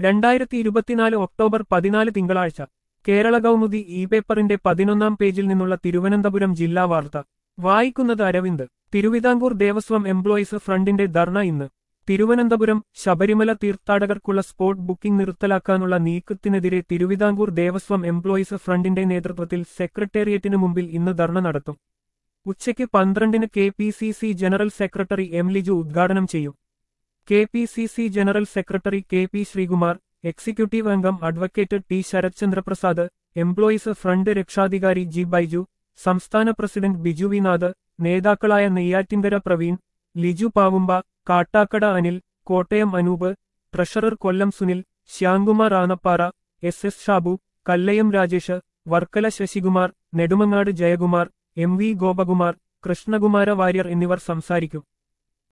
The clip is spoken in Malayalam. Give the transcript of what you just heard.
രണ്ടായിരത്തി ഇരുപത്തിനാല് ഒക്ടോബർ പതിനാല് തിങ്കളാഴ്ച കേരള കൗമുദി ഇ പേപ്പറിന്റെ പതിനൊന്നാം പേജിൽ നിന്നുള്ള തിരുവനന്തപുരം ജില്ലാ വാർത്ത വായിക്കുന്നത് അരവിന്ദ് തിരുവിതാംകൂർ ദേവസ്വം എംപ്ലോയീസ് ഫ്രണ്ടിന്റെ ധർണ ഇന്ന് തിരുവനന്തപുരം ശബരിമല തീർത്ഥാടകർക്കുള്ള സ്പോട്ട് ബുക്കിംഗ് നിർത്തലാക്കാനുള്ള നീക്കത്തിനെതിരെ തിരുവിതാംകൂർ ദേവസ്വം എംപ്ലോയീസ് ഫ്രണ്ടിന്റെ നേതൃത്വത്തിൽ സെക്രട്ടേറിയറ്റിനു മുമ്പിൽ ഇന്ന് ധർണ നടത്തും ഉച്ചയ്ക്ക് പന്ത്രണ്ടിന് K P C C general secretary M Liju ഉദ്ഘാടനം ചെയ്യും K P C C general secretary K P Sreekumar executive അംഗം advocate T Sarathchandraprasad employees front രക്ഷാധികാരി ജി ബൈജു സംസ്ഥാന പ്രസിഡന്റ് ബിജു വിനാഥ് നേതാക്കളായ Neyyattinkara Praveen Liju Pavumba Kattakada Anil Kottayam Anoop treasurer Kollam Sunil Syamkumar Anappara S S Shabu Kallayam Rajesh Varkala Sasikumar Nedumangad Jayakumar M V Gopakumar Krishnakumara Warrier എന്നിവർ സംസാരിക്കും